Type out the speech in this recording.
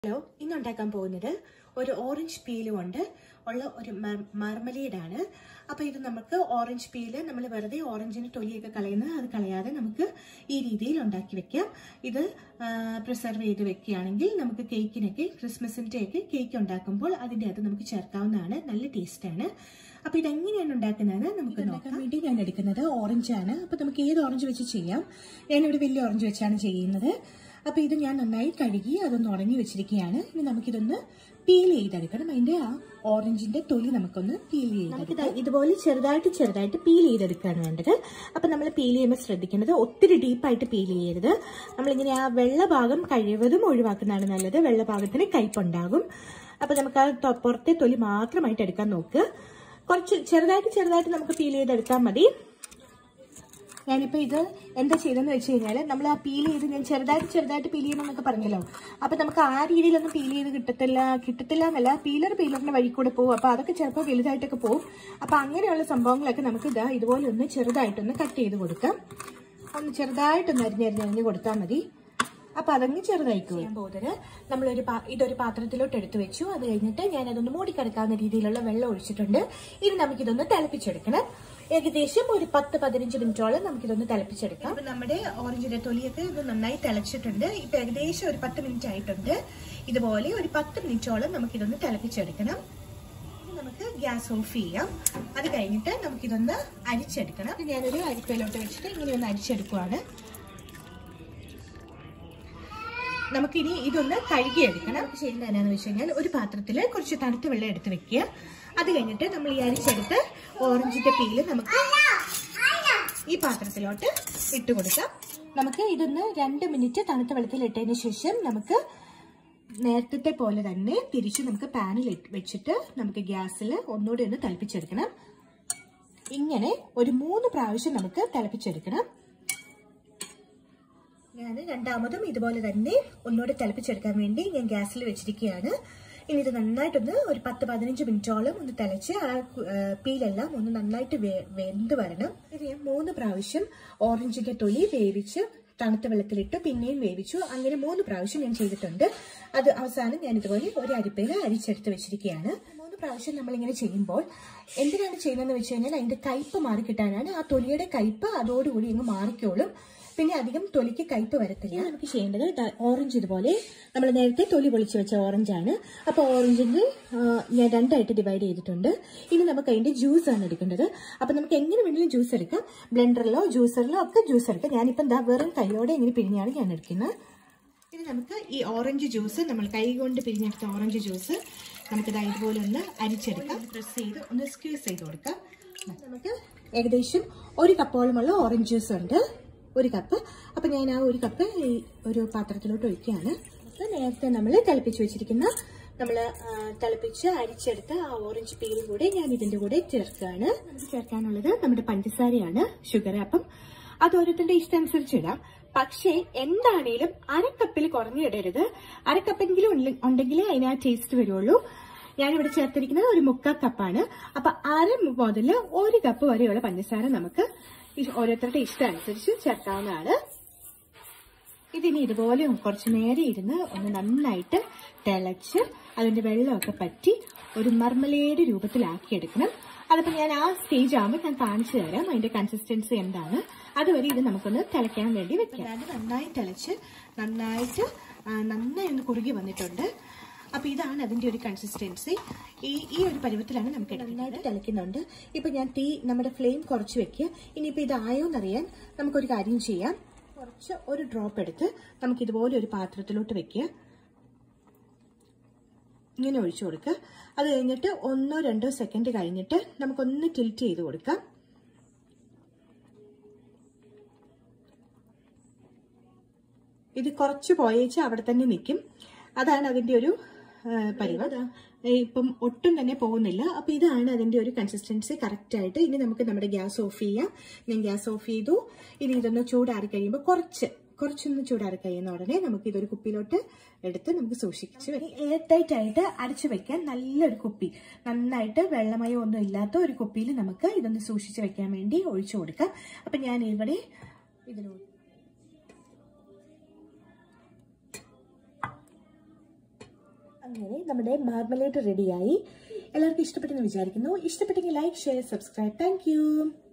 hello ഇന്ന് ഉണ്ടാക്കാൻ പോകുന്നത് ഒരു ഓറഞ്ച് പീല് കൊണ്ട് ഉള്ള ഒരു മർമലേഡാണ് അപ്പോൾ ഇത് നമുക്ക് ഓറഞ്ച് പീല് നമ്മൾ വെറുതെ ഓറഞ്ചിന് തൊലിയൊക്കെ കളയുന്നത് അത് കളയാതെ നമുക്ക് ഈ രീതിയിൽ ഉണ്ടാക്കി വെക്കാം ഇത് പ്രിസർവ് ചെയ്ത് വെക്കുകയാണെങ്കിൽ നമുക്ക് കേക്കിനൊക്കെ ക്രിസ്മസിൻ്റെ ഒക്കെ കേക്ക് ഉണ്ടാക്കുമ്പോൾ അതിൻ്റെ അകത്ത് നമുക്ക് ചേർക്കാവുന്നതാണ് നല്ല ടേസ്റ്റാണ് അപ്പോൾ ഇതെങ്ങനെയാണ് ഉണ്ടാക്കുന്നതെന്ന് നമുക്ക് നോക്കാൻ വേണ്ടി ഞാൻ എടുക്കുന്നത് ഓറഞ്ചാണ് അപ്പോൾ നമുക്ക് ഏത് ഓറഞ്ച് വെച്ച് ചെയ്യാം ഞാനിവിടെ വലിയ ഓറഞ്ച് വെച്ചാണ് ചെയ്യുന്നത് അപ്പോൾ ഇത് ഞാൻ നന്നായി കഴുകി അതൊന്ന് ഉണങ്ങി വെച്ചിരിക്കുകയാണ് ഇനി നമുക്കിതൊന്ന് പീൽ ചെയ്തെടുക്കണം അതിന്റെ ആ ഓറഞ്ചിന്റെ തൊലി നമുക്കൊന്ന് പീൽ ചെയ്തെടുക്കാം ഇതുപോലെ ചെറുതായിട്ട് ചെറുതായിട്ട് പീൽ ചെയ്തെടുക്കുകയാണ് വേണ്ടത് അപ്പം നമ്മൾ പീൽ ചെയ്യുമ്പോൾ ശ്രദ്ധിക്കേണ്ടത് ഒത്തിരി ഡീപ്പായിട്ട് പീൽ ചെയ്യരുത് നമ്മളിങ്ങനെ ആ വെള്ള ഭാഗം കഴിവതും ഒഴിവാക്കുന്നതാണ് നല്ലത് വെള്ള ഭാഗത്തിന് കയ്പുണ്ടാകും അപ്പം നമുക്ക് ആ പുറത്തെ തൊലി മാത്രമായിട്ട് എടുക്കാൻ നോക്കുക കുറച്ച് ചെറുതായിട്ട് ചെറുതായിട്ട് നമുക്ക് പീൽ ചെയ്തെടുത്താൽ മതി ഞാനിപ്പോൾ ഇത് എന്താ ചെയ്തെന്ന് വെച്ച് കഴിഞ്ഞാൽ നമ്മൾ ആ പീൽ ചെയ്ത് ഞാൻ ചെറുതായിട്ട് ചെറുതായിട്ട് പീൽ ചെയ്യണമെന്നൊക്കെ പറഞ്ഞല്ലോ അപ്പം നമുക്ക് ആ രീതിയിലൊന്നും പീൽ ചെയ്ത് കിട്ടത്തില്ല കിട്ടത്തില്ല എന്നല്ല പീലർ പീലറിന്റെ വഴി കൂടെ പോകും അപ്പോൾ അതൊക്കെ ചിലപ്പോൾ വലുതായിട്ടൊക്കെ പോകും അപ്പം അങ്ങനെയുള്ള സംഭവങ്ങളൊക്കെ നമുക്ക് ഇതാ ഇതുപോലെ ഒന്ന് ചെറുതായിട്ടൊന്ന് കട്ട് ചെയ്ത് കൊടുക്കാം ഒന്ന് ചെറുതായിട്ടൊന്ന് അരിഞ്ഞരിഞ്ഞരിഞ്ഞ് കൊടുത്താൽ മതി അപ്പൊ അതങ്ങ് ചെറുതായിക്കോ ഞാൻ പോകുന്നത് നമ്മളൊരു ഇതൊരു പാത്രത്തിലോട്ട് എടുത്തു വെച്ചു അത് കഴിഞ്ഞിട്ട് ഞാൻ അതൊന്ന് മൂടിക്കിടക്കാവുന്ന രീതിയിലുള്ള വെള്ളം ഒഴിച്ചിട്ടുണ്ട് ഇനി നമുക്കിതൊന്ന് തിളപ്പിച്ചെടുക്കണം ഏകദേശം ഒരു പത്ത് പതിനഞ്ച് മിനിറ്റോളം നമുക്കിതൊന്ന് തിളപ്പിച്ചെടുക്കാം അപ്പൊ നമ്മുടെ ഓറഞ്ചിന്റെ തൊലിയൊക്കെ ഇത് നന്നായി തിളച്ചിട്ടുണ്ട് ഇപ്പൊ ഏകദേശം ഒരു പത്ത് മിനിറ്റ് ആയിട്ടുണ്ട് ഇതുപോലെ ഒരു പത്ത് മിനിറ്റോളം നമുക്കിതൊന്ന് തിളപ്പിച്ചെടുക്കണം നമുക്ക് ഗ്യാസ് ഓഫ് ചെയ്യാം അത് കഴിഞ്ഞിട്ട് നമുക്കിതൊന്ന് അരിച്ചെടുക്കണം ഞാനൊരു അരിപ്പയിലോട്ട് വെച്ചിട്ട് ഇങ്ങനെ ഒന്ന് അരിച്ചെടുക്കുവാണ് നമുക്കിനി ഇതൊന്ന് കഴുകിയെടുക്കണം ചെയ്യുന്നത് എന്നാന്ന് വെച്ച് കഴിഞ്ഞാൽ ഒരു പാത്രത്തിൽ കുറച്ച് തണുത്ത വെള്ളം എടുത്ത് വെക്കുക അത് കഴിഞ്ഞിട്ട് നമ്മൾ ഈ അരിച്ചെടുത്ത് ഓറഞ്ചിന്റെ പീല് നമുക്ക് ഈ പാത്രത്തിലോട്ട് ഇട്ട് കൊടുക്കാം നമുക്ക് ഇതൊന്ന് രണ്ട് മിനിറ്റ് തണുത്ത വെള്ളത്തിൽ ഇട്ടതിന് ശേഷം നമുക്ക് നേരത്തെ പോലെ തന്നെ തിരിച്ച് നമുക്ക് പാനിൽ വെച്ചിട്ട് നമുക്ക് ഗ്യാസിൽ ഒന്നുകൂടി ഒന്ന് തിളപ്പിച്ചെടുക്കണം ഇങ്ങനെ ഒരു മൂന്ന് പ്രാവശ്യം നമുക്ക് തിളപ്പിച്ചെടുക്കണം ഞാൻ രണ്ടാമതും ഇതുപോലെ തന്നെ ഒന്നുകൂടെ തിളപ്പിച്ചെടുക്കാൻ വേണ്ടി ഞാൻ ഗ്യാസിൽ വെച്ചിരിക്കുകയാണ് ഇനി ഇത് നന്നായിട്ടൊന്ന് ഒരു പത്ത് പതിനഞ്ച് മിനിറ്റോളം ഒന്ന് തിളച്ച് ആ പീലെല്ലാം ഒന്ന് നന്നായിട്ട് വെന്ത് വരണം ഇത് ഞാൻ മൂന്ന് പ്രാവശ്യം ഓറഞ്ചിന്റെ തൊലി വേവിച്ച് തണുത്ത വെള്ളത്തിലിട്ട് പിന്നെയും വേവിച്ചു അങ്ങനെ മൂന്ന് പ്രാവശ്യം ഞാൻ ചെയ്തിട്ടുണ്ട് അത് അവസാനം ഞാൻ ഇതുപോലെ ഒരു അരിപ്പയിൽ അരിച്ചെടുത്ത് വെച്ചിരിക്കുകയാണ് മൂന്ന് പ്രാവശ്യം നമ്മളിങ്ങനെ ചെയ്യുമ്പോൾ എന്തിനാണ് ചെയ്യുന്നതെന്ന് വെച്ച് കഴിഞ്ഞാൽ അതിന്റെ കയ്പ് മാറി കിട്ടാനാണ് ആ തൊലിയുടെ കയ്പ് അതോടുകൂടി അങ്ങ് മാറിക്കോളും പിന്നെ അധികം തൊലിക്ക് കയ്പ് വരത്തില്ല നമുക്ക് ചെയ്യേണ്ടത് ഓറഞ്ച് ഇതുപോലെ നമ്മൾ നേരത്തെ തൊലി പൊളിച്ച് വെച്ച ഓറഞ്ചാണ് അപ്പോൾ ഓറഞ്ചിന്റെ ഞാൻ രണ്ടായിട്ട് ഡിവൈഡ് ചെയ്തിട്ടുണ്ട് ഇനി നമുക്ക് അതിന്റെ ജ്യൂസ് ആണ് എടുക്കേണ്ടത് അപ്പോൾ നമുക്ക് എങ്ങനെ വേണമെങ്കിലും ജ്യൂസ് എടുക്കാം ബ്ലെൻഡറിലോ ജ്യൂസറിലോ ഒക്കെ ജ്യൂസ് എടുക്കാം ഞാനിപ്പോൾ എന്താ വെറും കൈയോടെ ഇങ്ങനെ പിരിഞ്ഞാണ് ഞാൻ എടുക്കുന്നത് ഇനി നമുക്ക് ഈ ഓറഞ്ച് ജ്യൂസ് നമ്മൾ കൈ കൊണ്ട് പിരിഞ്ഞെടുത്ത ഓറഞ്ച് ജ്യൂസ് നമുക്കിത് ഇതുപോലെ ഒന്ന് അരിച്ചെടുക്കാം പ്രസ് ചെയ്ത് ഒന്ന് സ്ക്യൂസ് ചെയ്ത് കൊടുക്കാം നമുക്ക് ഏകദേശം ഒരു കപ്പോളമുള്ള ഓറഞ്ച് ജ്യൂസ് ഉണ്ട് ഒരു കപ്പ് അപ്പം ഞാൻ ആ ഒരു കപ്പ് ഒരു പാത്രത്തിലോട്ട് ഒഴിക്കുകയാണ് നേരത്തെ നമ്മൾ തിളപ്പിച്ച് വെച്ചിരിക്കുന്ന നമ്മൾ തിളപ്പിച്ച് അരിച്ചെടുത്ത ആ ഓറഞ്ച് പീലും കൂടെ ഞാൻ ഇതിന്റെ കൂടെ ചേർക്കുകയാണ് നമുക്ക് ചേർക്കാനുള്ളത് നമ്മുടെ പഞ്ചസാരയാണ് ഷുഗർ അപ്പം അത് ഓരോരുത്തരുടെ ഇഷ്ടം അനുസരിച്ച് ഇടാം പക്ഷേ എന്താണേലും അരക്കപ്പിൽ കുറഞ്ഞിടരുത് അരക്കപ്പെങ്കിലും ഉണ്ടെങ്കിലേ അതിന് ആ ടേസ്റ്റ് വരുള്ളൂ ഞാനിവിടെ ചേർത്തിരിക്കുന്നത് ഒരു മുക്കാൽ കപ്പാണ് അപ്പൊ അര മുതൽ ഒരു കപ്പ് വരെയുള്ള പഞ്ചസാര നമുക്ക് ഓരോരുത്തരുടെ ഇഷ്ടം അനുസരിച്ച് ചേർക്കാവുന്നതാണ് ഇതിനി ഇതുപോലെ കുറച്ച് നേരം ഇരുന്ന് ഒന്ന് നന്നായിട്ട് തിളച്ച് അതിന്റെ വെള്ളമൊക്കെ പറ്റി ഒരു മർമലേഡ് രൂപത്തിലാക്കിയെടുക്കണം അതിപ്പോൾ ഞാൻ ആ സ്റ്റേജ് ആകുമ്പോൾ ഞാൻ കാണിച്ചു തരാം അതിന്റെ കൺസിസ്റ്റൻസി എന്താണ് അതുവരെ ഇത് നമുക്കൊന്ന് തിളയ്ക്കാൻ വേണ്ടി വെക്കാം അത് നന്നായി തിളച്ച് നന്നായിട്ട് നന്നായി ഒന്ന് കുറുകി വന്നിട്ടുണ്ട് അപ്പൊ ഇതാണ് അതിന്റെ ഒരു കൺസിസ്റ്റൻസി ഈ ഈ ഒരു പരുവത്തിലാണ് നമുക്ക് നന്നായിട്ട് തിളയ്ക്കുന്നുണ്ട് ഇപ്പൊ ഞാൻ തീ നമ്മുടെ ഫ്ലെയിം കുറച്ച് വെക്കുക ഇനിയിപ്പോ ഇതായോ എന്നറിയാൻ നമുക്കൊരു കാര്യം ചെയ്യാം കുറച്ച് ഒരു ഡ്രോപ്പ് എടുത്ത് നമുക്ക് ഇതുപോലെ ഒരു പാത്രത്തിലോട്ട് വെക്കുക ഇങ്ങനെ ഒഴിച്ചു കൊടുക്കുക അത് കഴിഞ്ഞിട്ട് ഒന്നോ രണ്ടോ സെക്കൻഡ് കഴിഞ്ഞിട്ട് നമുക്കൊന്ന് ടിൽറ്റ് ചെയ്ത് കൊടുക്കാം ഇത് കുറച്ച് പോയേച്ച് അവിടെ തന്നെ നിൽക്കും അതാണ് അതിന്റെ ഒരു പരിവം ഇപ്പം ഒട്ടും തന്നെ പോകുന്നില്ല അപ്പൊ ഇതാണ് അതിന്റെ ഒരു കൺസിസ്റ്റൻസി കറക്റ്റ് ആയിട്ട് ഇനി നമുക്ക് നമ്മുടെ ഗ്യാസ് ഓഫ് ചെയ്യാം ഞാൻ ഗ്യാസ് ഓഫ് ചെയ്തു ഇനി ഇതൊന്ന് ചൂടാറി കഴിയുമ്പോൾ കുറച്ച് കുറച്ചൊന്ന് ചൂടാറി കഴിയുന്ന ഉടനെ നമുക്ക് ഇതൊരു കുപ്പിയിലോട്ട് എടുത്ത് നമുക്ക് സൂക്ഷിച്ച് എയർ ടൈറ്റ് ആയിട്ട് അടച്ചു വെക്കാൻ നല്ലൊരു കുപ്പി നന്നായിട്ട് വെള്ളമയോ ഒന്നും ഇല്ലാത്ത ഒരു കുപ്പിയിൽ നമുക്ക് ഇതൊന്ന് സൂക്ഷിച്ച് വെക്കാൻ വേണ്ടി ഒഴിച്ചു കൊടുക്കാം അപ്പൊ ഞാൻ ഇവിടെ ഇതിലോട്ട് അങ്ങനെ നമ്മുടെ മാർമലേറ്റ് റെഡിയായി എല്ലാവർക്കും ഇഷ്ടപ്പെട്ടെന്ന് വിചാരിക്കുന്നു ഇഷ്ടപ്പെട്ടെങ്കിൽ ലൈക്ക് ഷെയർ സബ്സ്ക്രൈബ് താങ്ക്